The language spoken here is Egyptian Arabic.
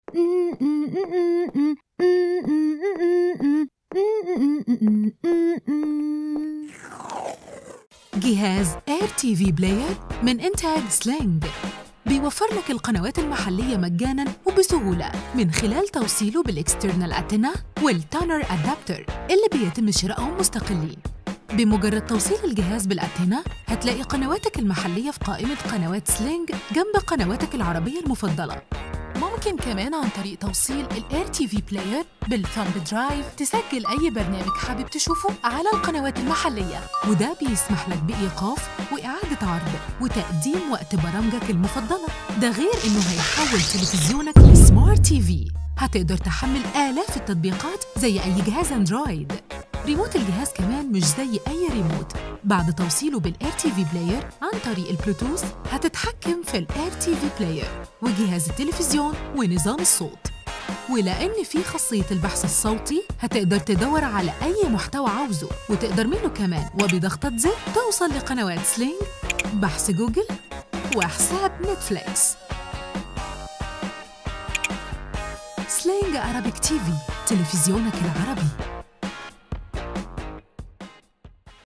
جهاز اير تي في بلاير من انتاج سلينج بيوفر لك القنوات المحلية مجاناً وبسهولة من خلال توصيله بالاكسترنال أتنا والتانر أدابتر اللي بيتم شرائهم مستقلين بمجرد توصيل الجهاز بالأنتنة هتلاقي قنواتك المحلية في قائمة قنوات سلينج جنب قنواتك العربية المفضلة ممكن كمان عن طريق توصيل الاير تي في بلاير بالثامب درايف تسجل اي برنامج حابب تشوفه على القنوات المحليه وده بيسمح لك بايقاف واعاده عرض وتقديم وقت برامجك المفضله ده غير انه هيحول تلفزيونك لسمارت تي في هتقدر تحمل آلاف التطبيقات زي أي جهاز أندرويد ريموت الجهاز كمان مش زي أي ريموت بعد توصيله بالإير تي في بلاير عن طريق البلوتوث هتتحكم في الإير تي في بلاير وجهاز التلفزيون ونظام الصوت ولأن في خاصية البحث الصوتي هتقدر تدور على أي محتوى عاوزه وتقدر منه كمان وبضغطة زر توصل لقنوات سلينج بحث جوجل وحساب نتفليكس سلينج عربيك تي في تلفزيونك العربي